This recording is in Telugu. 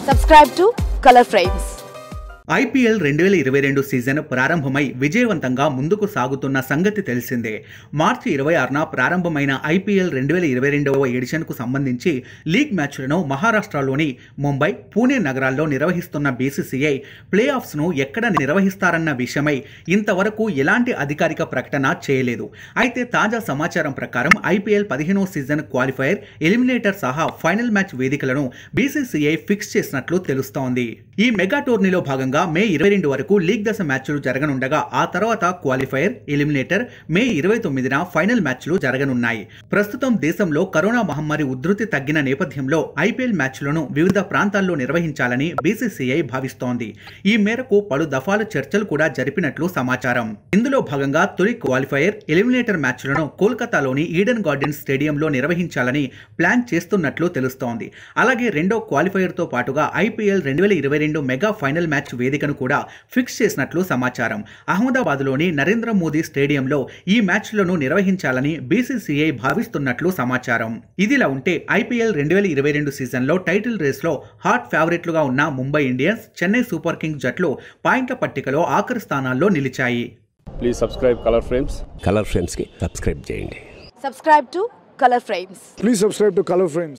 Subscribe to Color Frames. IPL రెండు వేల ఇరవై రెండు సీజన్ ప్రారంభమై విజయవంతంగా ముందుకు సాగుతున్న సంగతి తెలిసిందే మార్చి ఇరవై ఆరున ప్రారంభమైన ఐపీఎల్ రెండు వేల ఇరవై రెండవ ఎడిషన్కు సంబంధించి లీగ్ మ్యాచ్లను మహారాష్ట్రలోని ముంబై పూణే నగరాల్లో నిర్వహిస్తున్న బీసీసీఐ ప్లే ఆఫ్స్ను ఎక్కడ నిర్వహిస్తారన్న విషయమై ఇంతవరకు ఎలాంటి అధికారిక ప్రకటన చేయలేదు అయితే తాజా సమాచారం ప్రకారం ఐపీఎల్ పదిహేనో సీజన్ క్వాలిఫైయర్ ఎలిమినేటర్ సహా ఫైనల్ మ్యాచ్ వేదికలను బీసీసీఐ ఫిక్స్ చేసినట్లు తెలుస్తోంది ఈ మెగా టోర్నీలో భాగంగా మే ఇరవై రెండు వరకు లీగ్ దశ మ్యాచ్లు జరగనుండగా ఆ తర్వాత క్వాలిఫైయర్ ఎలిమినేటర్ మే ఇరవై తొమ్మిదిన ఫైనల్ మ్యాచ్లు జరగనున్నాయి ప్రస్తుతం దేశంలో కరోనా మహమ్మారి ఉధృతి తగ్గిన నేపథ్యంలో ఐపీఎల్ మ్యాచ్లను వివిధ ప్రాంతాల్లో నిర్వహించాలని బీసీసీఐ భావిస్తోంది ఈ మేరకు పలు దఫాలు చర్చలు కూడా జరిపినట్లు సమాచారం ఇందులో భాగంగా తొలి క్వాలిఫైయర్ ఎలిమినేటర్ మ్యాచ్లను కోల్కతాలోని ఈడెన్ గార్డెన్స్ స్టేడియంలో నిర్వహించాలని ప్లాన్ చేస్తున్నట్లు తెలుస్తోంది అలాగే రెండో క్వాలిఫైయర్తో పాటుగా ఐపీఎల్ రెండు వేల ఇరవై రెండు మెగా ఫైనల్ మ్యాచ్ వేదికను కూడా ఫిక్స్ చేసినట్లు సమాచారం అహ్మదాబాద్లోని నరేంద్ర మోదీ స్టేడియంలో ఈ మ్యాచ్లను నిర్వహించాలని బీసీసీఐ భావిస్తున్నట్లు సమాచారం ఇదిలా ఉంటే ఐపీఎల్ రెండు వేల ఇరవై రెండు సీజన్లో టైటిల్ రేస్లో హాట్ ఫేవరెట్లుగా ఉన్న Mumbai Indians Chennai Super Kings జట్లు పాయింట్ల పట్టికలో ఆఖరి స్థానాల్లో నిలిచాయి please subscribe Color Frames Color ఫ్రేమ్స్కి సబ్స్క్రైబ్ చేయండి Subscribe to Color Frames. Please subscribe to Color Frames.